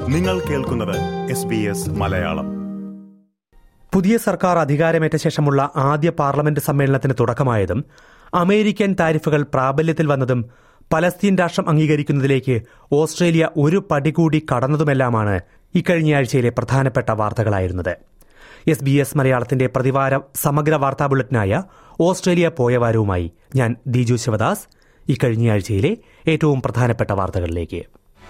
നിങ്ങൾ കേൾക്കുന്നത് S B S Malayalam പുതിയ സർക്കാർ അധികാരമേറ്റ ശേഷമുള്ള ആദ്യ പാർലമെന്റ് സമ്മേളനത്തിന് തുടക്കമായതും അമേരിക്കൻ താരിഫുകൾ പ്രാബല്യത്തിൽ വന്നതും പലസ്തീൻ രാഷ്ട്രം അംഗീകരിക്കുന്നതിലേക്ക് ഓസ്ട്രേലിയ ഒരു പടി കൂടി കടന്നതുമെല്ലാമാണ് ഇക്കഴിഞ്ഞയാഴ്ചയിലെ പ്രധാനപ്പെട്ട വാർത്തകളായിരുന്നത് എസ് ബി എസ് മലയാളത്തിന്റെ പ്രതിവാര സമഗ്ര വാർത്താ ബുള്ളറ്റിനായ ഓസ്ട്രേലിയ പോയവാരവുമായി ഞാൻ ദിജു ശിവദാസ് ഇക്കഴിഞ്ഞയാഴ്ചയിലെ ഏറ്റവും പ്രധാനപ്പെട്ട വാർത്തകളിലേക്ക്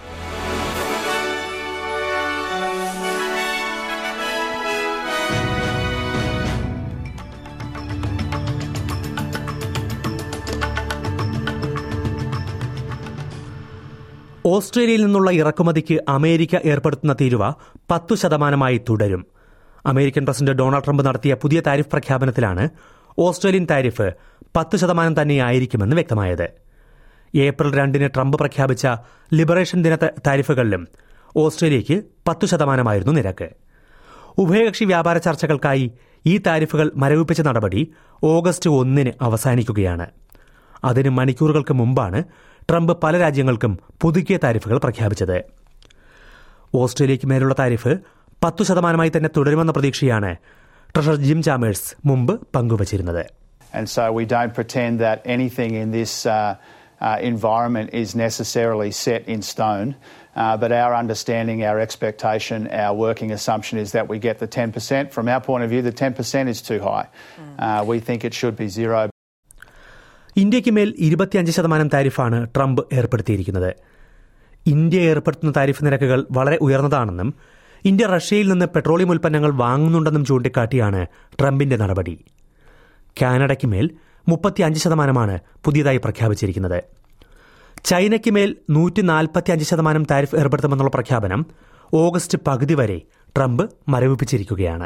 ഓസ്ട്രേലിയയിൽ നിന്നുള്ള ഇറക്കുമതിക്ക് അമേരിക്ക ഏർപ്പെടുത്തുന്ന തീരുവ പത്തു ശതമാനമായി തുടരും അമേരിക്കൻ പ്രസിഡന്റ് ഡൊണാൾഡ് ട്രംപ് നടത്തിയ പുതിയ താരിഫ് പ്രഖ്യാപനത്തിലാണ് ഓസ്ട്രേലിയൻ താരിഫ് പത്ത് ശതമാനം തന്നെയായിരിക്കുമെന്ന് വ്യക്തമായത് ഏപ്രിൽ രണ്ടിന് ട്രംപ് പ്രഖ്യാപിച്ച ലിബറേഷൻ ദിന ത- താരിഫുകളിലും ഓസ്ട്രേലിയയ്ക്ക് പത്തു ശതമാനമായിരുന്നു നിരക്ക് ഉഭയകക്ഷി വ്യാപാര ചർച്ചകൾക്കായി ഈ താരിഫുകൾ മരവിപ്പിച്ച നടപടി ഓഗസ്റ്റ് ഒന്നിന് അവസാനിക്കുകയാണ് അതിന് മണിക്കൂറുകൾക്ക് മുമ്പാണ് ട്രംപ് പല രാജ്യങ്ങൾക്കും പുതുക്കിയ താരിഫുകൾ പ്രഖ്യാപിച്ചത് ഓസ്ട്രേലിയയ്ക്ക് മേലുള്ള താരിഫ് പത്തു ശതമാനമായി തന്നെ തുടരുമെന്ന പ്രതീക്ഷയാണ് ട്രഷറർ ജിം ചാമേഴ്സ് മുമ്പ് പങ്കുവച്ചിരുന്നത് And so we don't pretend that anything in this uh, uh, environment is necessarily set in stone. Uh, but our understanding, our expectation, our working assumption is that we get the 10%. From our point of view, the 10% is too high. Uh, we think it should be zero. ഇന്ത്യയ്ക്ക് മേൽ ഇരുപത്തിയഞ്ച് ശതമാനം താരിഫാണ് Trump ഏർപ്പെടുത്തിയിരിക്കുന്നത് India ഏർപ്പെടുത്തുന്ന tariff നിരക്കുകൾ വളരെ ഉയർന്നതാണെന്നും India റഷ്യയിൽ നിന്ന് പെട്രോളിയം ഉൽപ്പന്നങ്ങൾ വാങ്ങുന്നുണ്ടെന്നും ചൂണ്ടിക്കാട്ടിയാണ് ട്രംപിന്റെ നടപടി കാനഡയ്ക്ക് മേൽ മുപ്പത്തിയഞ്ച് ശതമാനമാണ് പുതിയതായി പ്രഖ്യാപിച്ചിരിക്കുന്നത് ചൈനയ്ക്ക് മേൽ നൂറ്റി നാൽപ്പത്തിയഞ്ച് ശതമാനം താരിഫ് ഏർപ്പെടുത്തുമെന്നുള്ള പ്രഖ്യാപനം ഓഗസ്റ്റ് പകുതി വരെ ട്രംപ് മരവിപ്പിച്ചിരിക്കുകയാണ്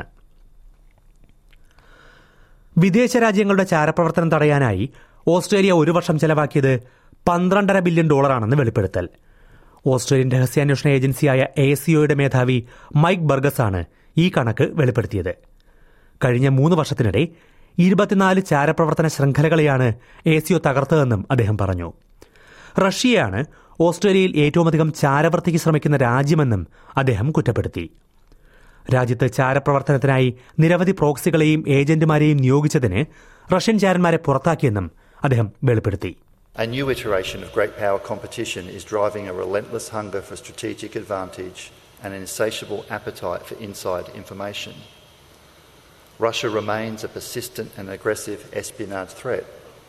വിദേശ രാജ്യങ്ങളുടെ ചാരപ്രവർത്തനം തടയാനായി ഓസ്ട്രേലിയ ഒരു വർഷം ചെലവാക്കിയത് പന്ത്രണ്ടര ബില്യൺ ഡോളറാണെന്ന് വെളിപ്പെടുത്തൽ ഓസ്ട്രേലിയൻ രഹസ്യാന്വേഷണ ഏജൻസിയായ എ സിഒയുടെ മേധാവി മൈക്ക് ബർഗസാണ് ഈ കണക്ക് വെളിപ്പെടുത്തിയത് കഴിഞ്ഞ മൂന്ന് വർഷത്തിനിടെ ഇരുപത്തിനാല് ചാരപ്രവർത്തന ശൃംഖലകളെയാണ് എ സിഒ തകർത്തതെന്നും അദ്ദേഹം പറഞ്ഞു റഷ്യയാണ് ഓസ്ട്രേലിയയിൽ ഏറ്റവുമധികം ചാരവൃത്തിക്ക് ശ്രമിക്കുന്ന രാജ്യമെന്നും അദ്ദേഹം കുറ്റപ്പെടുത്തി രാജ്യത്ത് ചാരപ്രവർത്തനത്തിനായി നിരവധി പ്രോക്സികളെയും ഏജന്റുമാരെയും നിയോഗിച്ചതിന് റഷ്യൻ ചാരന്മാരെ പുറത്താക്കിയെന്നും അദ്ദേഹം വെളിപ്പെടുത്തി A new iteration of great power competition is driving a relentless hunger for strategic advantage and an insatiable appetite for inside information. Russia remains a persistent and aggressive espionage threat.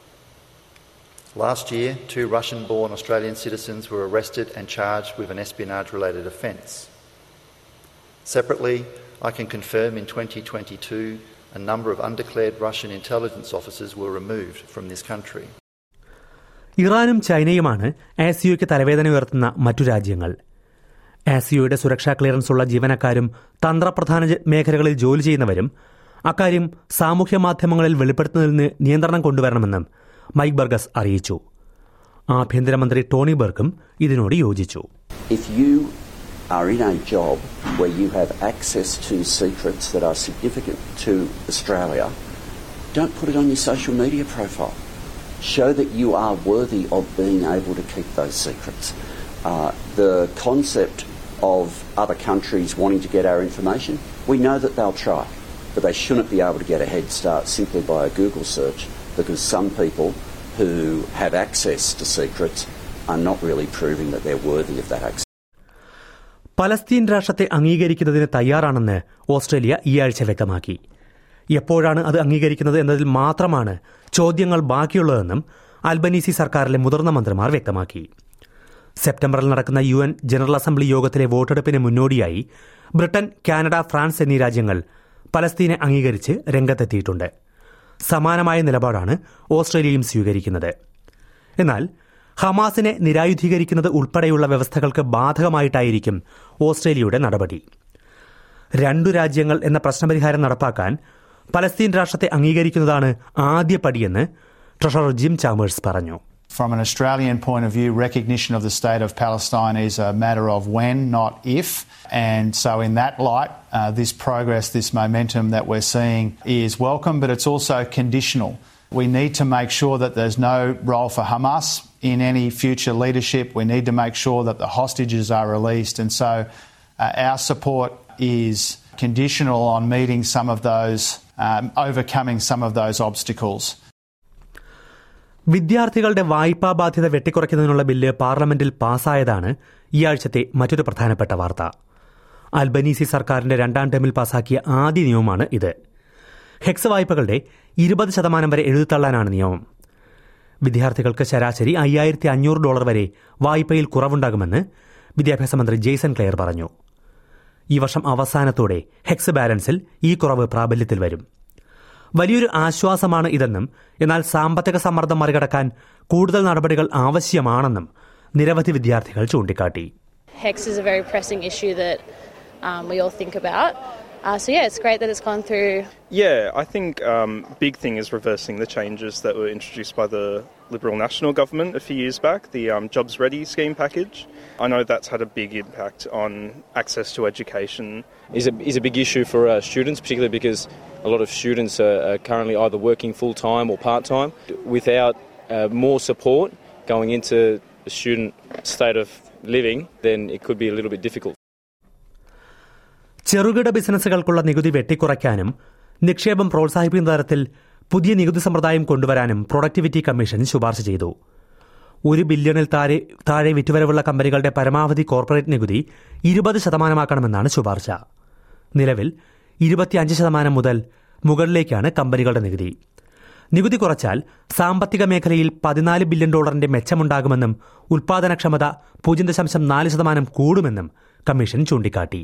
Last year, two Russian born Australian citizens were arrested and charged with an espionage related offence. Separately, I can confirm in 2022 a number of undeclared Russian intelligence officers were removed from this country. ഇറാനും ചൈനയുമാണ് ആസിയോയ്ക്ക് തലവേദന ഉയർത്തുന്ന മറ്റു രാജ്യങ്ങൾ ആസിയോയുടെ സുരക്ഷാ clearance ഉള്ള ജീവനക്കാരും തന്ത്രപ്രധാന ജ- മേഖലകളിൽ ജോലി ചെയ്യുന്നവരും അക്കാര്യം സാമൂഹ്യ മാധ്യമങ്ങളിൽ വെളിപ്പെടുത്തുന്നതിൽ നിന്ന് നിയന്ത്രണം കൊണ്ടുവരണമെന്നും മൈക്ക് ബർഗസ് അറിയിച്ചു ആഭ്യന്തരമന്ത്രി ടോണി ബർക്കും ഇതിനോട് യോജിച്ചു If you are in a job where you have access to secrets that are significant to Australia, don't put it on your social media profile. Show that you are worthy of being able to keep those secrets. Uh, the concept of other countries wanting to get our information, we know that they'll try, but they shouldn't be able to get a head start simply by a Google search because some people who have access to secrets are not really proving that they're worthy of that access. Palestine രാഷ്ട്രത്തെ അംഗീകരിക്കുന്നതിന് തയ്യാറാണെന്ന് Australia ഈ ആഴ്ച വ്യക്തമാക്കി എപ്പോഴാണ് അത് അംഗീകരിക്കുന്നത് എന്നതിൽ മാത്രമാണ് ചോദ്യങ്ങൾ ബാക്കിയുള്ളതെന്നും അൽബനീസി സർക്കാരിലെ മുതിർന്ന മന്ത്രിമാർ വ്യക്തമാക്കി സെപ്റ്റംബറിൽ നടക്കുന്ന യു എൻ ജനറൽ അസംബ്ലി യോഗത്തിലെ വോട്ടെടുപ്പിന് മുന്നോടിയായി ബ്രിട്ടൻ കാനഡ ഫ്രാൻസ് എന്നീ രാജ്യങ്ങൾ പലസ്തീനെ അംഗീകരിച്ച് രംഗത്തെത്തിയിട്ടുണ്ട് സമാനമായ നിലപാടാണ് ഓസ്ട്രേലിയയും സ്വീകരിക്കുന്നത് എന്നാൽ ഹമാസിനെ നിരായുധീകരിക്കുന്നത് ഉൾപ്പെടെയുള്ള വ്യവസ്ഥകൾക്ക് ബാധകമായിട്ടായിരിക്കും ഓസ്ട്രേലിയയുടെ നടപടി രണ്ടു രാജ്യങ്ങൾ എന്ന പ്രശ്നപരിഹാരം നടപ്പാക്കാൻ പലസ്തീൻ രാഷ്ട്രത്തെ അംഗീകരിക്കുന്നതാണ് ആദ്യ പടിയെന്ന് ട്രഷറർ ജിം ചാമേഴ്സ് പറഞ്ഞു From an Australian point of view, recognition of the state of Palestine is a matter of when, not if. And so, in that light, uh, this progress, this momentum that we're seeing is welcome, but it's also conditional. We need to make sure that there's no role for Hamas in any future leadership. We need to make sure that the hostages are released. And so, Uh, our support is conditional on meeting some of those, um, overcoming some of those obstacles. വിദ്യാർത്ഥികളുടെ വായ്പാ ബാധ്യത വെട്ടിക്കുറയ്ക്കുന്നതിനുള്ള bill പാർലമെന്റിൽ പാസായതാണ് ഈ ആഴ്ചത്തെ മറ്റൊരു പ്രധാനപ്പെട്ട വാർത്ത Albanese സർക്കാരിന്റെ രണ്ടാം ടേമിൽ പാസാക്കിയ ആദ്യ നിയമമാണ് ഇത് ഹെക്സ് വായ്പകളുടെ ഇരുപത് ശതമാനം വരെ എഴുതിത്തള്ളാനാണ് നിയമം വിദ്യാർത്ഥികൾക്ക് ശരാശരി അയ്യായിരത്തി അഞ്ഞൂറ് ഡോളർ വരെ വായ്പയിൽ കുറവുണ്ടാകുമെന്ന് വിദ്യാഭ്യാസ മന്ത്രി ജെയ്സൺ ക്ലെയർ പറഞ്ഞു ഈ വർഷം അവസാനത്തോടെ ഹെക്സ് ബാലൻസിൽ ഈ കുറവ് പ്രാബല്യത്തിൽ വരും വലിയൊരു ആശ്വാസമാണ് ഇതെന്നും എന്നാൽ സാമ്പത്തിക സമ്മർദ്ദം മറികടക്കാൻ കൂടുതൽ നടപടികൾ ആവശ്യമാണെന്നും നിരവധി വിദ്യാർത്ഥികൾ ചൂണ്ടിക്കാട്ടി HEX is a very pressing issue that um, we all think about. Uh, so yeah, it's great that it's gone through. Yeah, I think um, big thing is reversing the changes that were introduced by the Liberal National Government a few years back, the um, Jobs Ready scheme package. I know that's had a big impact on access to education. is a, is a big issue for uh, students, particularly because a lot of students are, are currently either working full time or part time. Without uh, more support going into the student state of living, then it could be a little bit difficult. ചെറുകിട ബിസിനസ്സുകൾക്കുള്ള നികുതി വെട്ടിക്കുറയ്ക്കാനും നിക്ഷേപം പ്രോത്സാഹിപ്പിക്കുന്ന തരത്തിൽ പുതിയ നികുതി സമ്പ്രദായം കൊണ്ടുവരാനും productivity commission ശുപാർശ ചെയ്തു ഒരു ബില്യണിൽ താഴെ താഴെ വിറ്റുവരവുള്ള കമ്പനികളുടെ പരമാവധി കോർപ്പറേറ്റ് നികുതി ഇരുപത് ശതമാനമാക്കണമെന്നാണ് ശുപാർശ നിലവിൽ ഇരുപത്തിയഞ്ച് ശതമാനം മുതൽ മുകളിലേക്കാണ് കമ്പനികളുടെ നികുതി നികുതി കുറച്ചാൽ സാമ്പത്തിക മേഖലയിൽ പതിനാല് ബില്യൺ ഡോളറിന്റെ മെച്ചമുണ്ടാകുമെന്നും ഉൽപാദനക്ഷമത പൂജ്യം ദശാംശം നാല് ശതമാനം കൂടുമെന്നും കമ്മീഷൻ ചൂണ്ടിക്കാട്ടി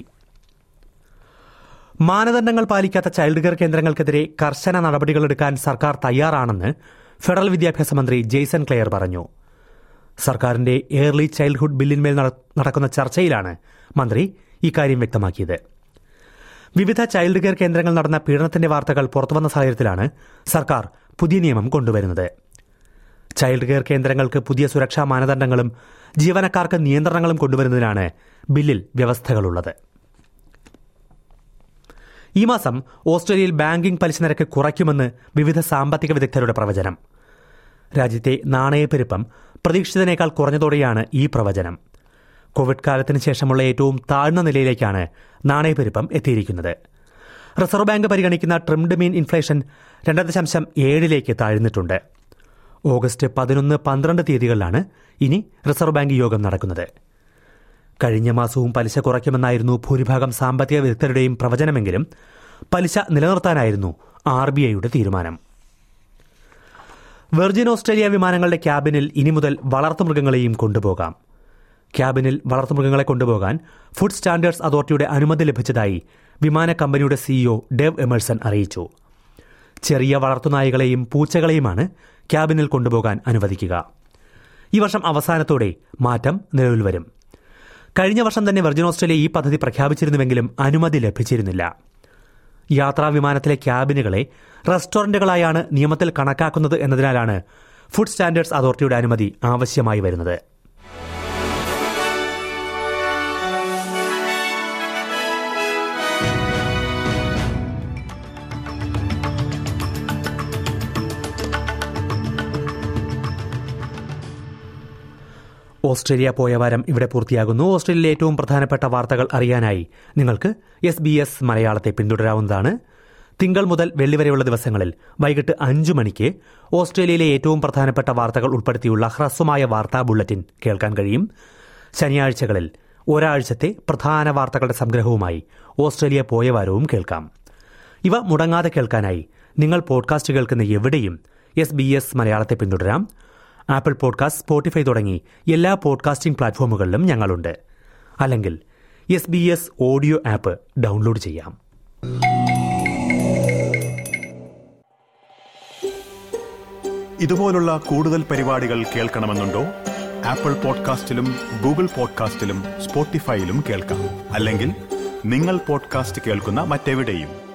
മാനദണ്ഡങ്ങൾ പാലിക്കാത്ത ചൈൽഡ് കെയർ കേന്ദ്രങ്ങൾക്കെതിരെ കർശന നടപടികളെടുക്കാൻ സർക്കാർ തയ്യാറാണെന്ന് ഫെഡറൽ വിദ്യാഭ്യാസ മന്ത്രി ജെയ്സൺ ക്ലെയർ പറഞ്ഞു സർക്കാരിന്റെ ഏർലി ചൈൽഡ്ഹുഡ് ബില്ലിന്മേൽ നട- നടക്കുന്ന ചർച്ചയിലാണ് മന്ത്രി ഇക്കാര്യം വ്യക്തമാക്കിയത് വിവിധ ചൈൽഡ് കെയർ കേന്ദ്രങ്ങൾ നടന്ന പീഡനത്തിന്റെ വാർത്തകൾ പുറത്തുവന്ന സാഹചര്യത്തിലാണ് സർക്കാർ പുതിയ നിയമം കൊണ്ടുവരുന്നത് ചൈൽഡ് കെയർ കേന്ദ്രങ്ങൾക്ക് പുതിയ സുരക്ഷാ മാനദണ്ഡങ്ങളും ജീവനക്കാർക്ക് നിയന്ത്രണങ്ങളും കൊണ്ടുവരുന്നതിനാണ് ബില്ലിൽ വ്യവസ്ഥകളുള്ളത് ഈ മാസം ഓസ്ട്രേലിയയിൽ ബാങ്കിംഗ് പലിശ നിരക്ക് കുറയ്ക്കുമെന്ന് വിവിധ സാമ്പത്തിക വിദഗ്ധരുടെ പ്രവചനം രാജ്യത്തെ നാണയപ്പെരുപ്പം പ്രതീക്ഷിച്ചതിനേക്കാൾ കുറഞ്ഞതോടെയാണ് ഈ പ്രവചനം കോവിഡ് കാലത്തിന് ശേഷമുള്ള ഏറ്റവും താഴ്ന്ന നിലയിലേക്കാണ് നാണയപ്പെരുപ്പം എത്തിയിരിക്കുന്നത് റിസർവ് ബാങ്ക് പരിഗണിക്കുന്ന ട്രിംഡ് മീൻ ഇൻഫ്ലേഷൻ രണ്ട് ദശാംശം ഏഴിലേക്ക് താഴ്ന്നിട്ടുണ്ട് ഓഗസ്റ്റ് പതിനൊന്ന് പന്ത്രണ്ട് തീയതികളിലാണ് ഇനി റിസർവ് ബാങ്ക് യോഗം നടക്കുന്നത് കഴിഞ്ഞ മാസവും പലിശ കുറയ്ക്കുമെന്നായിരുന്നു ഭൂരിഭാഗം സാമ്പത്തിക വിദഗ്ധരുടെയും പ്രവചനമെങ്കിലും പലിശ നിലനിർത്താനായിരുന്നു ആർ ബി ഐയുടെ തീരുമാനം വെർജിൻ ഓസ്ട്രേലിയ വിമാനങ്ങളുടെ ക്യാബിനിൽ ഇനി മുതൽ വളർത്തുമൃഗങ്ങളെയും കൊണ്ടുപോകാം ക്യാബിനിൽ വളർത്തുമൃഗങ്ങളെ കൊണ്ടുപോകാൻ ഫുഡ് സ്റ്റാൻഡേർഡ്സ് അതോറിറ്റിയുടെ അനുമതി ലഭിച്ചതായി വിമാന കമ്പനിയുടെ സിഇഒ ഡെവ് എമേഴ്സൺ അറിയിച്ചു ചെറിയ വളർത്തുനായകളെയും പൂച്ചകളെയുമാണ് ക്യാബിനിൽ കൊണ്ടുപോകാൻ അനുവദിക്കുക ഈ വർഷം അവസാനത്തോടെ മാറ്റം നിലവിൽ വരും കഴിഞ്ഞ വർഷം തന്നെ വെർജിൻ ഓസ്ട്രേലിയ ഈ പദ്ധതി പ്രഖ്യാപിച്ചിരുന്നുവെങ്കിലും അനുമതി ലഭിച്ചിരുന്നില്ല യാത്രാ വിമാനത്തിലെ ക്യാബിനുകളെ റെസ്റ്റോറന്റുകളായാണ് നിയമത്തിൽ കണക്കാക്കുന്നത് എന്നതിനാലാണ് ഫുഡ് സ്റ്റാൻഡേർഡ്സ് അതോറിറ്റിയുടെ അനുമതി ആവശ്യമായി വരുന്നത് ഓസ്ട്രേലിയ പോയ വാരം ഇവിടെ പൂർത്തിയാകുന്നു ഓസ്ട്രേലിയയിലെ ഏറ്റവും പ്രധാനപ്പെട്ട വാർത്തകൾ അറിയാനായി നിങ്ങൾക്ക് എസ് ബി എസ് മലയാളത്തെ പിന്തുടരാവുന്നതാണ് തിങ്കൾ മുതൽ വെള്ളി വരെയുള്ള ദിവസങ്ങളിൽ വൈകിട്ട് അഞ്ചു മണിക്ക് ഓസ്ട്രേലിയയിലെ ഏറ്റവും പ്രധാനപ്പെട്ട വാർത്തകൾ ഉൾപ്പെടുത്തിയുള്ള ഹ്രസ്വമായ വാർത്താ ബുള്ളറ്റിൻ കേൾക്കാൻ കഴിയും ശനിയാഴ്ചകളിൽ ഒരാഴ്ചത്തെ പ്രധാന വാർത്തകളുടെ സംഗ്രഹവുമായി ഓസ്ട്രേലിയ പോയ വാരവും കേൾക്കാം ഇവ മുടങ്ങാതെ കേൾക്കാനായി നിങ്ങൾ പോഡ്കാസ്റ്റ് കേൾക്കുന്ന എവിടെയും എസ് ബി എസ് മലയാളത്തെ പിന്തുടരാം ആപ്പിൾ പോഡ്കാസ്റ്റ് സ്പോട്ടിഫൈ തുടങ്ങി എല്ലാ പോഡ്കാസ്റ്റിംഗ് പ്ലാറ്റ്ഫോമുകളിലും ഞങ്ങളുണ്ട് അല്ലെങ്കിൽ S B S audio app download ചെയ്യാം ഇതുപോലുള്ള കൂടുതൽ പരിപാടികൾ കേൾക്കണമെന്നുണ്ടോ ആപ്പിൾ പോഡ്കാസ്റ്റിലും ഗൂഗിൾ പോഡ്കാസ്റ്റിലും സ്പോട്ടിഫൈയിലും കേൾക്കാം അല്ലെങ്കിൽ നിങ്ങൾ പോഡ്കാസ്റ്റ് കേൾക്കുന്ന മറ്റെവിടെയും